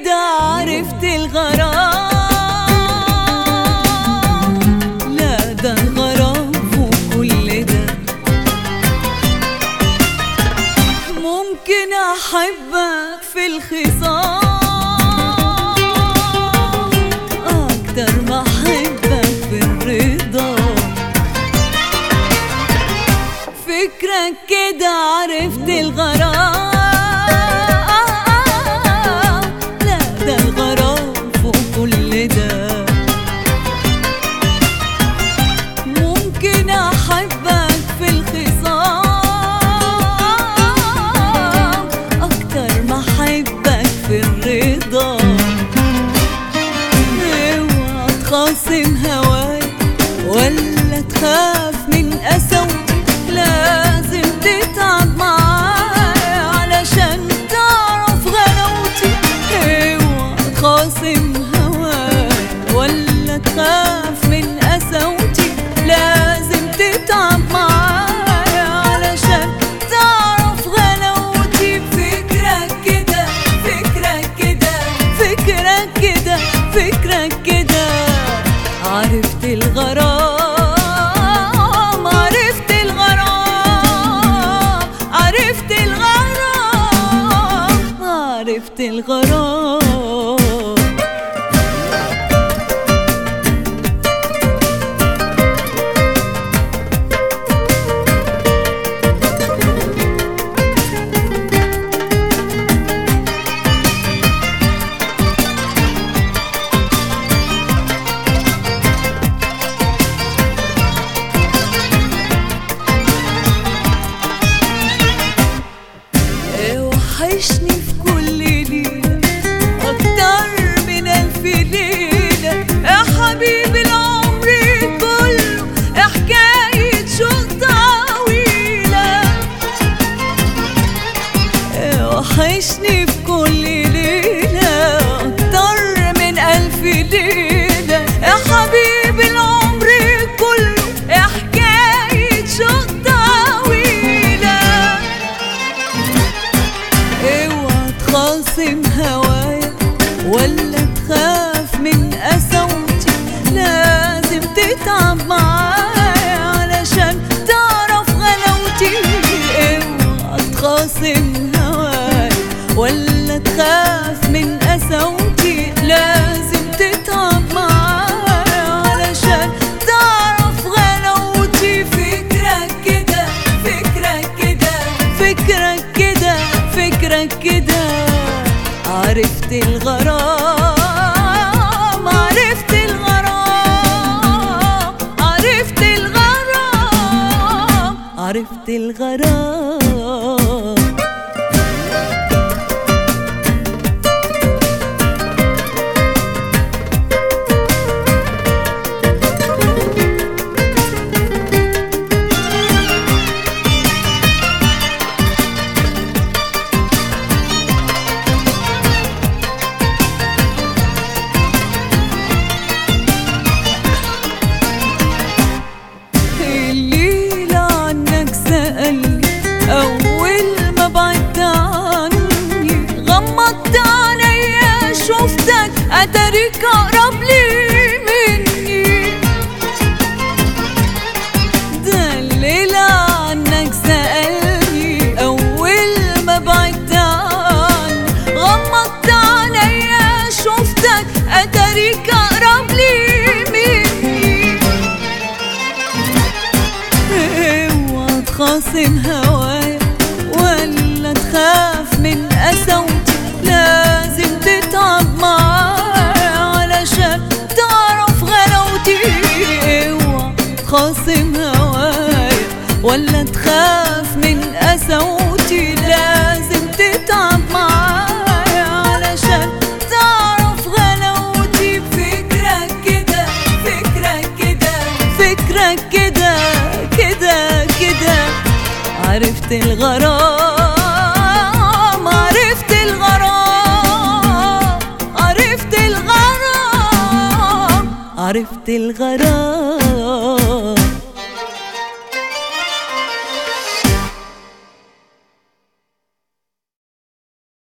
كده عرفت الغرام لا ده الغرام فوق كل ده ممكن احبك في الخصام اكتر ما احبك في الرضا فكرك كده عرفت الغرام لا ده الغرام فوق كل ده ممكن احبك في الخصام اكتر ما احبك في الرضا اوعى تخاصم هواي ولا تخاف من قسوتي لازم تتعب معايا علشان تعرف غلاوتي اوعى تخاصم هواي ولا تخاف من قسوتي لازم تتعب معايا علشان تعرف غلاوتي فكرك كده فكرك كده فكرك كده فكرك كده عرفت الغرام عرفت الغرام عرفت الغرام عرفت الغرام وحشني في كل ليلة أكتر من ألف ليلة يا حبيبي العمر كله حكاية شوق طويلة وحشني في كل ليلة أكتر من ألف ليلة يا حبيبي العمر كله حكاية شوق طويلة اوعى تخاصم هوايا ولا تخاف من قسوتي لازم تتعب معايا علشان تعرف غلاوتي اوعى تخاصم هوايا ولا تخاف من قسوتي لازم تتعب معايا علشان تعرف غلاوتي فكرك كده فكرك كده فكرك كده فكرك كده عرفت الغرام عرفت الغرام عرفت الغرام عرفت الغرام الليلة عنك سألني أول ما بعدت عني غمضت عينيا شفتك أتاريك أقرب لي مني ده الليلة عنك سألني أول ما بعدت عني غمضت عينيا شفتك أتاريك أقرب لي مني اوعى تخاصم هوايا ولا تخاف من قسوتي لازم تتعب معايا علشان تعرف غلاوتي اوعى تخاصم هوايا ولا تخاف من قسوتي لازم تتعب معايا علشان تعرف غلاوتي فكرك كده فكرك كده فكرك كده كده كده عرفت الغرام عرفت الغرام عرفت الغرام عرفت الغرام